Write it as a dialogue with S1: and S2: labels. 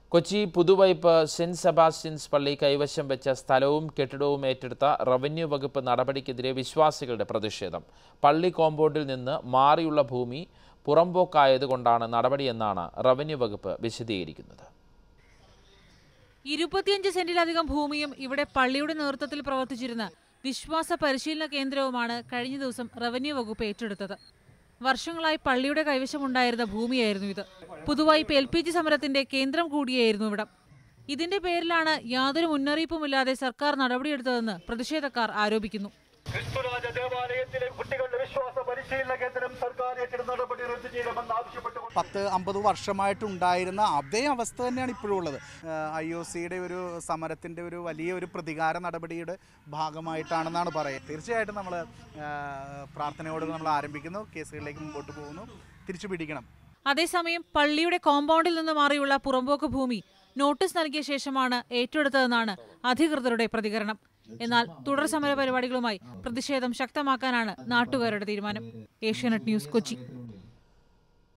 S1: Kochi Puthuvype saint Sebastian's പള്ളി കൈവശം വെച്ച സ്ഥലവും കെട്ടിടവും ഏറ്റെടുത്ത റവന്യൂ വകുപ്പ് നടപടിക്കെതിരെ വിശ്വാസികളുടെ പ്രതിഷേധം പള്ളി കോമ്പൗണ്ടിൽ നിന്ന് മാറിയുള്ള ഭൂമി പുറമ്പോക്കായതുകൊണ്ടാണ് നടപടിയെന്നാണ് റവന്യൂ വകുപ്പ് വിശദീകരിക്കുന്നത്
S2: ഇരുപത്തിയഞ്ച് സെന്റിലധികം ഭൂമിയും ഇവിടെ പള്ളിയുടെ നേതൃത്വത്തിൽ പ്രവർത്തിച്ചിരുന്ന വിശ്വാസ പരിശീലന കേന്ദ്രവുമാണ് കഴിഞ്ഞ ദിവസം റവന്യൂ വകുപ്പ് ഏറ്റെടുത്തത് വർഷങ്ങളായി പള്ളിയുടെ കൈവശമുണ്ടായിരുന്ന ഭൂമിയായിരുന്നു ഇത് പുതുവായി എൽ പി ജി സമരത്തിന്റെ കേന്ദ്രം കൂടിയായിരുന്നു ഇവിടം ഇതിന്റെ പേരിലാണ് യാതൊരു മുന്നറിയിപ്പുമില്ലാതെ സർക്കാർ നടപടിയെടുത്തതെന്ന് പ്രതിഷേധക്കാർ ആരോപിക്കുന്നു
S3: ക്രിസ്തുരാജ ദേവാലയത്തിലെ കുട്ടികളുടെ വിശ്വാസ പരിശീലന കേന്ദ്രം സർക്കാർ ഏറ്റെടുത്ത നടപടി റദ്ദു ചെയ്യണമെന്ന് ആവശ്യപ്പെട്ടു
S4: പത്ത് അമ്പത് വർഷമായിട്ടുണ്ടായിരുന്ന അതേ അവസ്ഥ തന്നെയാണ് ഇപ്പോഴും ഉള്ളത് ഐ ഒ സിയുടെ ഒരു സമരത്തിൻ്റെ ഒരു വലിയ ഒരു പ്രതികാര നടപടിയുടെ ഭാഗമായിട്ടാണെന്നാണ് പറയുക തീർച്ചയായിട്ടും നമ്മൾ പ്രാർത്ഥനയോട് നമ്മൾ ആരംഭിക്കുന്നു കേസുകളിലേക്ക് മുമ്പോട്ട് പോകുന്നു തിരിച്ചു പിടിക്കണം
S2: അതേസമയം പള്ളിയുടെ കോമ്പൗണ്ടിൽ നിന്ന് മാറിയുള്ള പുറമ്പോക്ക് ഭൂമി നോട്ടീസ് നൽകിയ ശേഷമാണ് ഏറ്റെടുത്തതെന്നാണ് അധികൃതരുടെ പ്രതികരണം എന്നാൽ തുടർ സമര പരിപാടികളുമായി പ്രതിഷേധം ശക്തമാക്കാനാണ് നാട്ടുകാരുടെ തീരുമാനം ഏഷ്യാനെറ്റ് ന്യൂസ് കൊച്ചി